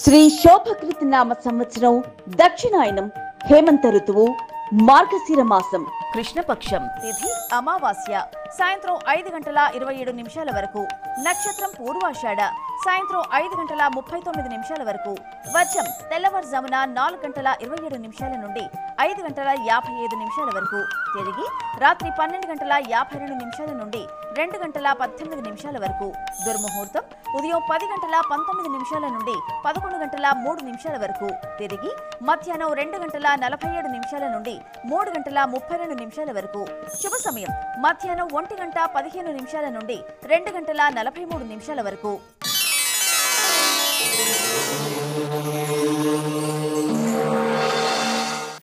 శ్రీ శోభకృతి నామ సంవత్సరం దక్షిణాయనం హేమంత ఋతువు మార్గశిర మాసం కృష్ణపక్షం తిథి అమావాస్య సాయంత్రం ఐదు గంటల ఇరవై ఏడు నిమిషాల వరకు నక్షత్రం పూర్వాషాఢ సాయంత్రం ఐదు గంటల ముప్పై తొమ్మిది నిమిషాల వరకు వర్షం తెల్లవారుజామున నాలుగు గంటల ఇరవై ఏడు నిమిషాల నుండి ఐదు గంటల యాభై ఐదు నిమిషాల వరకు తిరిగి రాత్రి పన్నెండు గంటల యాభై రెండు నిమిషాల నుండి రెండు గంటల పద్దెనిమిది నిమిషాల వరకు దుర్ముహూర్తం ఉదయం పది గంటల పంతొమ్మిది నిమిషాల నుండి పదకొండు గంటల మూడు నిమిషాల వరకు తిరిగి మధ్యాహ్నం రెండు గంటల నలభై ఏడు నిమిషాల నుండి మూడు గంటల ముప్పై రెండు నిమిషాల వరకు శుభ సమయం మధ్యాహ్నం ఒంటి గంట పదిహేను నిమిషాల నుండి రెండు గంటల నలభై మూడు నిమిషాల వరకు